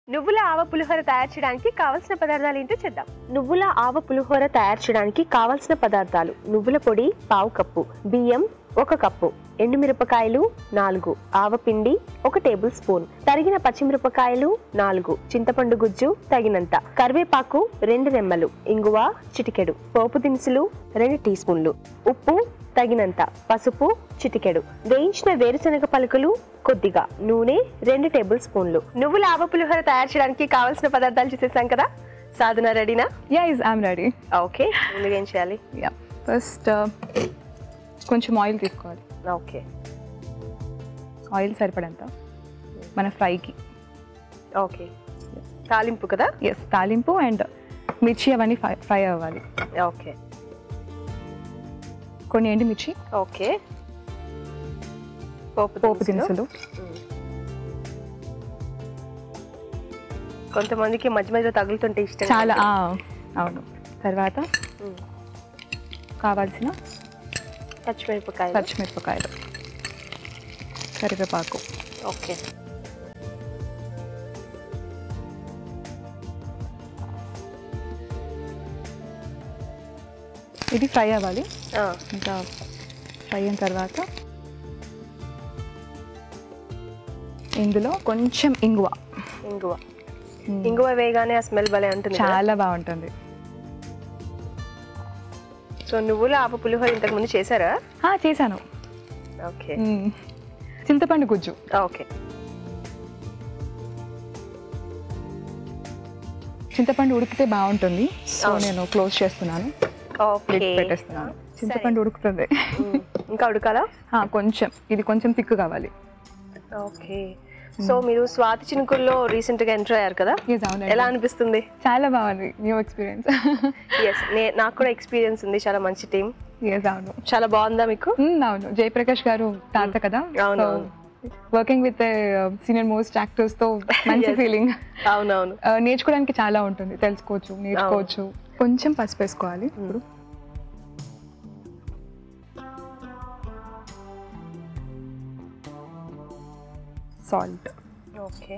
నువ్వుల ఆవ పులిహోర తయారు చేయడానికి కావలసిన పదార్థాలు ఏంటో చూద్దాం నువ్వుల ఆవ పులిహోర తయారు చేయడానికి కావలసిన పదార్థాలు నువ్వుల పొడి పావు కప్పు బియ్యం ఒక కప్పు ఎండుమిరపకాయలు నాలుగు ఆవపిండి ఒక టేబుల్ స్పూన్ తరిగిన పచ్చిమిరపకాయలు నాలుగు చింతపండు గుజ్జు తగినంత కరివేపాకు రెండు రెమ్మలు ఇంగువ చిటికెడు పోపు దినుసులు రెండు టీ స్పూన్లు ఉప్పు తగినంత పసుపు చిటికెడు వేయించిన వేరుశనగ పలుకులు కొద్దిగా నూనె రెండు టేబుల్ స్పూన్లు నువ్వుల ఆవ పులిహోర తయారు చేయడానికి కావలసిన పదార్థాలు చూసేసాం కదా సాధన రెడీనా yeah is I'm ready okay ముందుగా ఏం చేయాలి యా ఫస్ట్ కొంచెం ఆయిల్ తీసుకోవాలి ఓకే ఆయిల్ సరిపడంత మన ఫ్రైకి ఓకే తాలింపు కదా ఎస్ తాలింపు అండ్ మిర్చి అవన్నీ ఫ్రై ఫ్రై అవ్వాలి ఓకే కొన్ని ఎండి మిర్చి ఓకే పోపు పోపు దినుసులు. దినుసులు మ్మ్. కొంతమందికి మధ్య మధ్యలో తగులుతుంటే ఇష్టం చాలా ఆ, అవును తర్వాత మ్మ్. కావాల్సిన పచ్చిమిరపకాయలు పచ్చిమిరపకాయలు కరివేపాకు ఓకే ఇది ఫ్రై అవ్వాలి ఆ, ఇంకా ఫ్రై అయిన తర్వాత ఇందులో కొంచెం ఇంగువ ఇంగువ మ్మ్. ఇంగువ వేయగానే ఆ స్మెల్ భలే ఉంటుంది కదా? చాలా బాగుంటుంది సో నువ్వుల ఆపు పులిహోర ఇంతకు ముందు చేశారా ఆ, చేశాను ఓకే మ్మ్. చింతపండు గుజ్జు ఓకే చింతపండు ఉడికితే బాగుంటుంది సో అవును. నేను క్లోజ్ చేస్తున్నాను ఓకే లిడ్ పెట్టేస్తున్నాను చింతపండు ఉడుకుతుంది మ్మ్. ఇంకా ఉడకాలా ఆ, కొంచెం ఇది కొంచెం తిక్కు కావాలి ఓకే సో మీరు స్వాతి చినుకుల్లో రీసెంట్ గా ఎంటర్ అయ్యారు కదా Yes, అవునండి. ఎలా అనిపిస్తుంది చాలా బాగుంది న్యూ ఎక్స్పీరియన్స్ ఎస్ నాకు కూడా ఎక్స్పీరియన్స్ ఉంది చాలా మంచి టీం ఎస్ అవును చాలా బాగుందా మీకు మ్మ్, అవును జయప్రకాష్ గారు తాత కదా అవును, అవును. Working with senior most actors తో మంచి Yes. ఫీలింగ్ అవునవును నేర్చుకోవడానికి చాలా ఉంటుంది తెలుసుకోవచ్చు నేర్చుకోవచ్చు కొంచెం పసుపు వేసుకోవాలి ఇప్పుడు సాల్ట్ ఓకే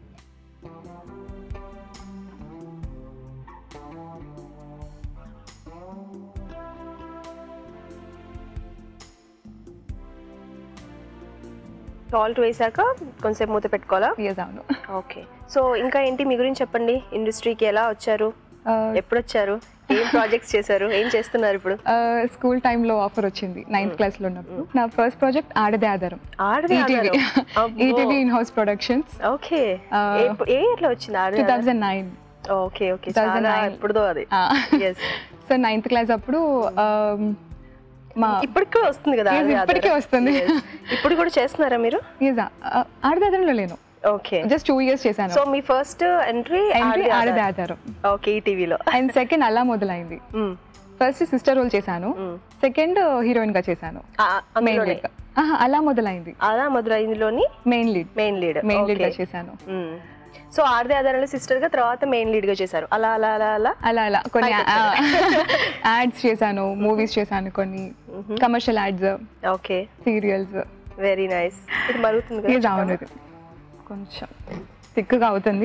సాల్ట్ వేసాక కొంచెం మూత పెట్టుకోవాలా ఎస్ అవును ఓకే సో ఇంకా ఏంటి మీ గురించి చెప్పండి ఇండస్ట్రీకి ఎలా వచ్చారు ఎప్పుడు వచ్చారు ఏం ప్రాజెక్ట్స్ చేశారు ఏం చేస్తున్నారు ఇప్పుడు స్కూల్ టైంలో ఆఫర్ వచ్చింది నైన్త్ క్లాస్ లో ఉన్నప్పుడు నా ఫస్ట్ ప్రాజెక్ట్ ఆడదే ఆధారం ఆడది ETV ETV in house productions okay ఆ, ఏ ఇయర్ లో వచ్చింది టూ ఆడది థౌజండ్ నైన్ ఓకే ఓకే 2009. చాలా ఎప్పుడుదో అది ఎస్ సో నైన్త్ క్లాస్ అప్పుడు um, మా ఇప్పటికి కూడా వస్తుంది కదా Yes, ఆడది ఇప్పటికీ ఆధారం. వస్తుంది. Yes. ఇప్పుడు కూడా చేస్తున్నారా మీరు yes, uh, ఆడదే ఆధారంలో లేను ఓకే జస్ట్ టూ ఇయర్స్ చేశాను సో మీ first entry entry Aadade Aadharam okay ఈ టీవీలో అండ్ సెకండ్ అలా మొదలైంది ఫస్ట్ సిస్టర్ రోల్ చేశాను సెకండ్ హీరోయిన్ గా చేశాను మెయిన్ లీడ్ గా ఆహా, అలా మొదలైంది అలా మొదలైందిలోని main lead main lead main lead గా చేశాను సో ఆడది ఆధారంలో సిస్టర్ గా తర్వాత మెయిన్ లీడ్ గా చేశారు అలా అలా అలా అలా అలా అలా కొన్ని పైకి యాడ్స్ చేశాను మూవీస్ చేశాను కొన్ని commercial ads okay serials very nice ఇది మరుగుతుంది ఇది కదా అవును ఇది కొంచెం థిక్గా అవుతుంది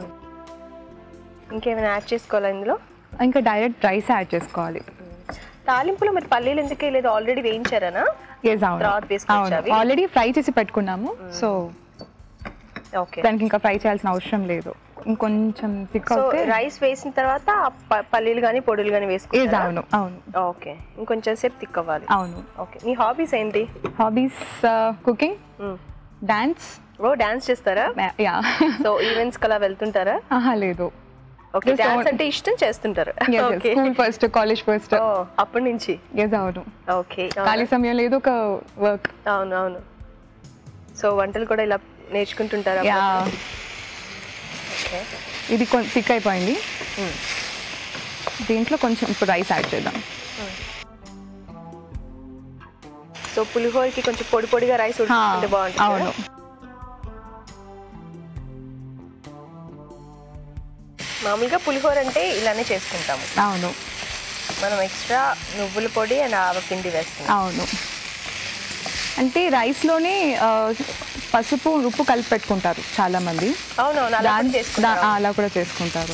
ఇంకేమైనా యాడ్ చేసుకోవాలా ఇందులో ఇంకా డైరెక్ట్ రైస్ యాడ్ చేసుకోవాలి తాలింపులో మరి పల్లీలు ఎందుకే లేదు ఆల్రెడీ వేయించారనా ఎస్ అవును తర్వాత వేసుకోవచ్చా అవి? అవును ఆల్రెడీ ఫ్రై చేసి పెట్టుకున్నాము సో ఓకే దానికి ఇంకా ఫ్రై చేయాల్సిన అవసరం లేదు ఇంకొంచెం థిక్ సో అవుతే రైస్ వేసిన తర్వాత ఆ ప- పల్లీలు కానీ పొడులు కానీ ఎస్ వేసుకుంటారా అవును అవును ఓకే ఇంకొంచెం సేపు తిక్ అవ్వాలి అవును ఓకే మీ హాబీస్ ఏంటి hobbies cooking dance oh dance చేస్తారా యా సో ఈవెంట్స్ కలా వెళ్తుంటారా ఆహా లేదు ఓకే Just డాన్స్ don't- అంటే ఇష్టం చేస్తుంటారు okay school first college first oh అప్పటి నుంచి ఎస్ అవును ఓకే ఖాళీ సమయంలో ఏదో ఒక వర్క్ అవును అవును సో వంటలు కూడా ఇలా నేర్చుకుంటుంటారా యా ఓకే ఇది కొంచెం థిక్ అయిపోయింది దీంట్లో కొంచెం ఇప్పుడు రైస్ యాడ్ చేద్దాం సో పులిహోరకి కొంచెం పొడి పొడిగా రైస్ ఉడుకుంటే బాగుంటుంది అవును కదా? మామూలుగా పులిహోర అంటే ఇలానే చేసుకుంటాము అవును మనం ఎక్స్ట్రా నువ్వుల పొడి అండ్ ఆవపిండి వేస్తాం అవును అంటే రైస్లోనే ఆ, పసుపు ఉప్పు కలిపి పెట్టుకుంటారు చాలా మంది అవునవును అలా దాన్- కూడా చేసుకుంటారు. దా- అలా కూడా చేసుకుంటారు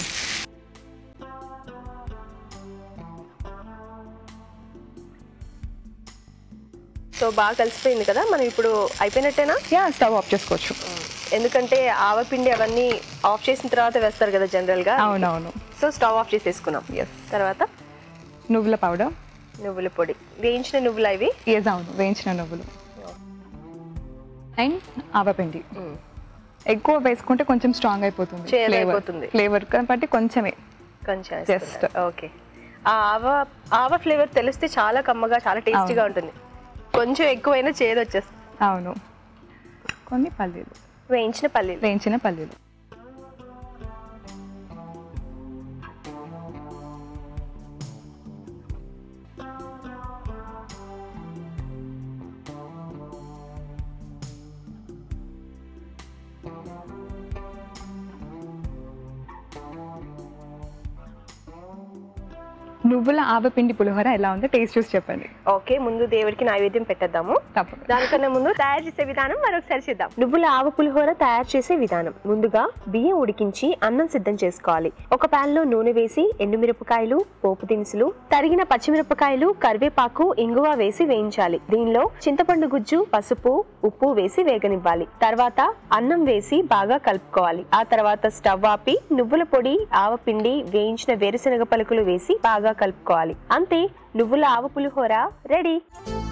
సో బాగా కలిసిపోయింది కదా మనం ఇప్పుడు అయిపోయినట్టేనా యా స్టవ్ ఆఫ్ చేసుకోవచ్చు ఎందుకంటే ఆవపిండి అవన్నీ ఆఫ్ చేసిన తర్వాత వేస్తారు కదా జనరల్ గా అవునవును సో స్టవ్ ఆఫ్ చేసేసుకున్నాం ఎస్ తర్వాత నువ్వుల పౌడర్ నువ్వుల పొడి వేయించిన నువ్వులు అవి ఎస్ అవును వేయించిన నువ్వులు అండ్ ఆవపిండి ఎక్కువ వేసుకుంటే కొంచెం స్ట్రాంగ్ అయిపోతుంది చేదు అయిపోతుంది. ఫ్లేవర్ కాబట్టి కొంచెమే కొంచెం Just. ఓకే ఆ ఆవ ఆవ ఫ్లేవర్ తెలిస్తే చాలా కమ్మగా చాలా టేస్టీగా ఉంటుంది కొంచెం ఎక్కువైనా చేదు వచ్చేస్తుంది అవును కొన్ని పల్లీలు వేయించిన పల్లీలు వేయించిన పల్లీలు నువ్వుల ఆవపిండి పులిహోర ఎలా ఉందో టేస్ట్ చూసి చెప్పండి ఓకే ముందు దేవుడికి నైవేద్యం పెట్టేద్దాము తప్పదు దానికన్నా ముందు తయారు చేసే విధానం మరొకసారి చూద్దాం నువ్వుల ఆవ పులిహోర తయారు చేసే విధానం ముందుగా బియ్యం ఉడికించి అన్నం సిద్ధం చేసుకోవాలి ఒక పాన్ లో నూనె వేసి ఎండుమిరపకాయలు పోపు దినుసులు తరిగిన పచ్చిమిరపకాయలు కరివేపాకు ఇంగువ వేసి వేయించాలి దీనిలో చింతపండు గుజ్జు పసుపు ఉప్పు వేసి వేగనివ్వాలి తర్వాత అన్నం వేసి బాగా కలుపుకోవాలి ఆ తర్వాత స్టవ్ ఆపి నువ్వుల పొడి ఆవపిండి వేయించిన వేరుశనగ పలుకులు వేసి బాగా కలుపుకోవాలి అంతే నువ్వుల ఆవ పులిహోర రెడీ